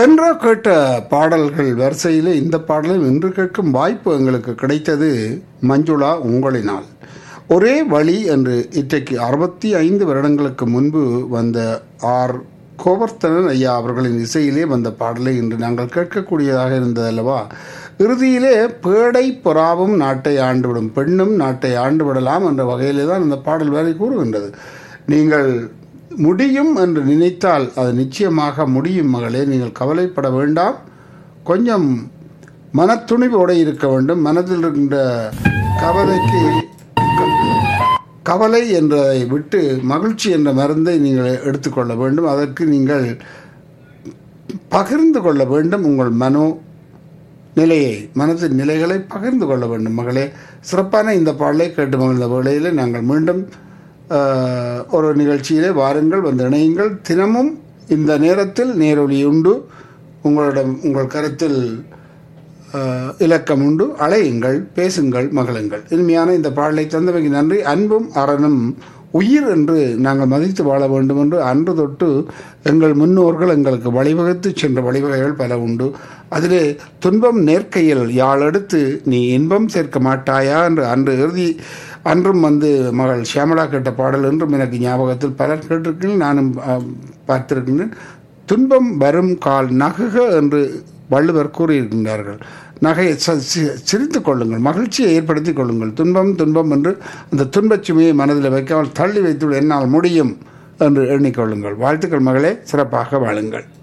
என்ற கேட்ட பாடல்கள் வரிசையிலே இந்த பாடலும் இன்று கேட்கும் வாய்ப்பு எங்களுக்கு கிடைத்தது மஞ்சுளா உங்களினால் ஒரே வழி என்று இன்றைக்கு அறுபத்தி ஐந்து வருடங்களுக்கு முன்பு வந்த ஆர் கோவர்த்தனன் ஐயா அவர்களின் இசையிலே வந்த பாடலை இன்று நாங்கள் கேட்கக்கூடியதாக இருந்தது அல்லவா இறுதியிலே பேடை புறாவும் நாட்டை ஆண்டுவிடும் பெண்ணும் நாட்டை ஆண்டு விடலாம் என்ற வகையிலே தான் அந்த பாடல் வேலை கூறுகின்றது நீங்கள் முடியும் என்று நினைத்தால் அது நிச்சயமாக முடியும் மகளே நீங்கள் கவலைப்பட வேண்டாம் கொஞ்சம் மனத்துணிவோடு இருக்க வேண்டும் மனதில் இருக்கின்ற கவலைக்கு கவலை என்றதை விட்டு மகிழ்ச்சி என்ற மருந்தை நீங்கள் எடுத்துக்கொள்ள வேண்டும் அதற்கு நீங்கள் பகிர்ந்து கொள்ள வேண்டும் உங்கள் மனோ நிலையை மனதின் நிலைகளை பகிர்ந்து கொள்ள வேண்டும் மகளே சிறப்பான இந்த பாடலை கேட்டு மகிழ்ந்த வேளையில் நாங்கள் மீண்டும் ஆஹ், ஒரு நிகழ்ச்சியிலே வாருங்கள் வந்து இணையுங்கள் தினமும் இந்த நேரத்தில் நேரொலி உண்டு உங்களிடம் உங்கள் கருத்தில் ஆஹ், இலக்கம் உண்டு அழையுங்கள் பேசுங்கள் மகளுங்கள் இனிமையான இந்த பாடலை தந்தவைக்கு நன்றி அன்பும் அறனும் உயிர் என்று நாங்கள் மதித்து வாழ வேண்டும் என்று அன்று தொட்டு எங்கள் முன்னோர்கள் எங்களுக்கு வழிவகுத்து சென்ற வழிவகைகள் பல உண்டு அதிலே துன்பம் நேர்க்கையில் யாழ் எடுத்து நீ இன்பம் சேர்க்க மாட்டாயா என்று அன்று இறுதி அன்றும் வந்து மகள் ஷியாமலா கேட்ட பாடல் என்றும் எனக்கு ஞாபகத்தில் பலர் கேட்டிருக்கிறேன் நானும் ஆஹ், பார்த்திருக்கின்றேன் துன்பம் வரும் கால் நகுக என்று வள்ளுவர் கூறியிருக்கின்றார்கள் நகையை ச- சி- சிரித்துக் கொள்ளுங்கள் மகிழ்ச்சியை ஏற்படுத்திக் கொள்ளுங்கள் துன்பம் துன்பம் என்று அந்த துன்பச் சுமையை மனதில் வைக்காமல் தள்ளி வைத்து என்னால் முடியும் என்று எண்ணிக்கொள்ளுங்கள் வாழ்த்துக்கள் மகளே சிறப்பாக வாழுங்கள்